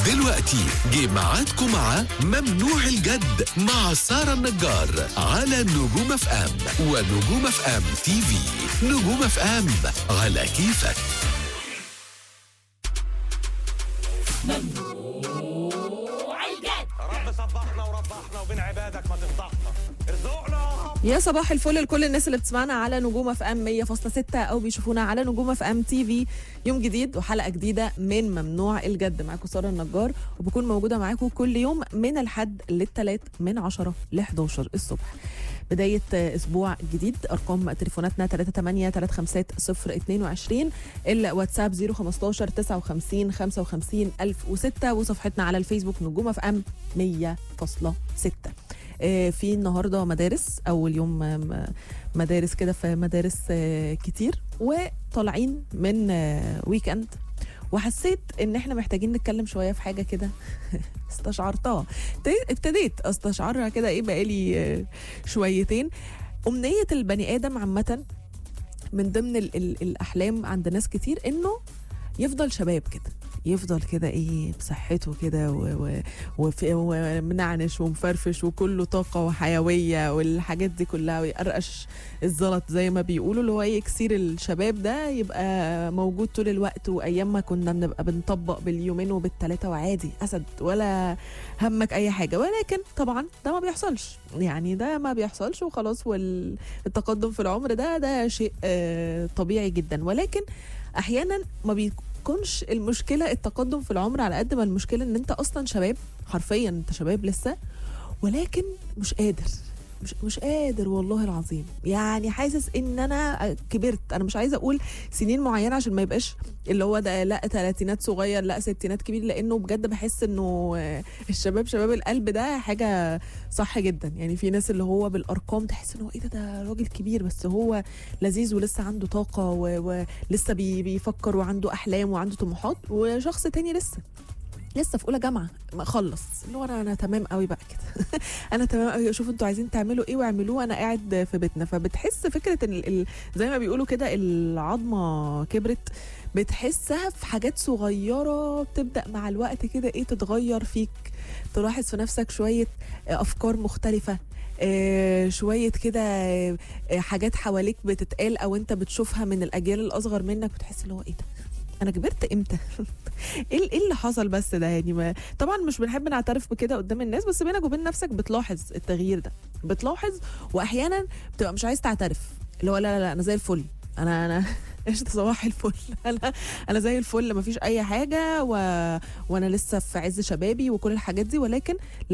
دلوقتي جه ميعادكم مع ممنوع الجد مع سارة النجار على نجوم اف ام ونجوم اف ام تي في نجوم اف ام على كيفك رب صبحنا وربحنا وبين عبادك ما تفضحنا ارزقنا يا صباح الفل لكل الناس اللي بتسمعنا على نجوم اف ام 100.6 او بيشوفونا على نجوم اف ام تي في يوم جديد وحلقه جديده من ممنوع الجد معاكم ساره النجار وبكون موجوده معاكم كل يوم من الحد للثلاث من 10 ل 11 الصبح بداية أسبوع جديد أرقام تليفوناتنا 38 350 022 الواتساب 015 59 55 1006 وصفحتنا على الفيسبوك نجوم اف ام 100.6 آه، في النهارده مدارس اول يوم آم، مدارس كده في مدارس آه، كتير وطالعين من آه، ويكند وحسيت ان احنا محتاجين نتكلم شويه في حاجه كده استشعرتها ابتديت- ابتديت استشعرها كده ايه بقالي آه، شويتين امنيه البني ادم عامه من ضمن ال ال الاحلام عند ناس كتير انه يفضل شباب كده يفضل كده ايه بصحته كده و- و- وف- ومنعنش ومفرفش وكله طاقه وحيويه والحاجات دي كلها ويقرقش الزلط زي ما بيقولوا اللي هو ايه كسير الشباب ده يبقى موجود طول الوقت وايام ما كنا بنبقى بنطبق باليومين وبالثلاثه وعادي اسد ولا همك اي حاجه ولكن طبعا ده ما بيحصلش يعني ده ما بيحصلش وخلاص والتقدم في العمر ده ده شيء آه، طبيعي جدا ولكن احيانا ما بيكونش المشكله التقدم في العمر على قد ما المشكله ان انت اصلا شباب حرفيا انت شباب لسه ولكن مش قادر مش مش قادر والله العظيم يعني حاسس ان انا كبرت انا مش عايزه اقول سنين معينه عشان ما يبقاش اللي هو ده لا ثلاثينات صغير لا ستينات كبير لانه بجد بحس انه آه، الشباب شباب القلب ده حاجه صح جدا يعني في ناس اللي هو بالارقام تحس انه ايه ده ده راجل كبير بس هو لذيذ ولسه عنده طاقه و- ولسه بي بيفكر وعنده احلام وعنده طموحات وشخص تاني لسه لسه في اولى جامعه ما خلص اللي هو انا انا تمام قوي بقى كده انا تمام قوي شوفوا انتوا عايزين تعملوا ايه واعملوه انا قاعد في بيتنا فبتحس فكره ان ال- ال- زي ما بيقولوا كده العظمه كبرت بتحسها في حاجات صغيره بتبدا مع الوقت كده ايه تتغير فيك تلاحظ في نفسك شويه افكار مختلفه آه، شويه كده آه، حاجات حواليك بتتقال او انت بتشوفها من الاجيال الاصغر منك بتحس اللي هو ايه ده انا كبرت امتى ايه ايه اللي حصل بس ده يعني ما طبعا مش بنحب نعترف بكده قدام الناس بس بينك وبين نفسك بتلاحظ التغيير ده بتلاحظ واحيانا بتبقى مش عايز تعترف اللي هو لا لا لا انا زي الفل انا انا ايش صباح الفل انا انا زي الفل مفيش اي حاجه و... وانا لسه في عز شبابي وكل الحاجات دي ولكن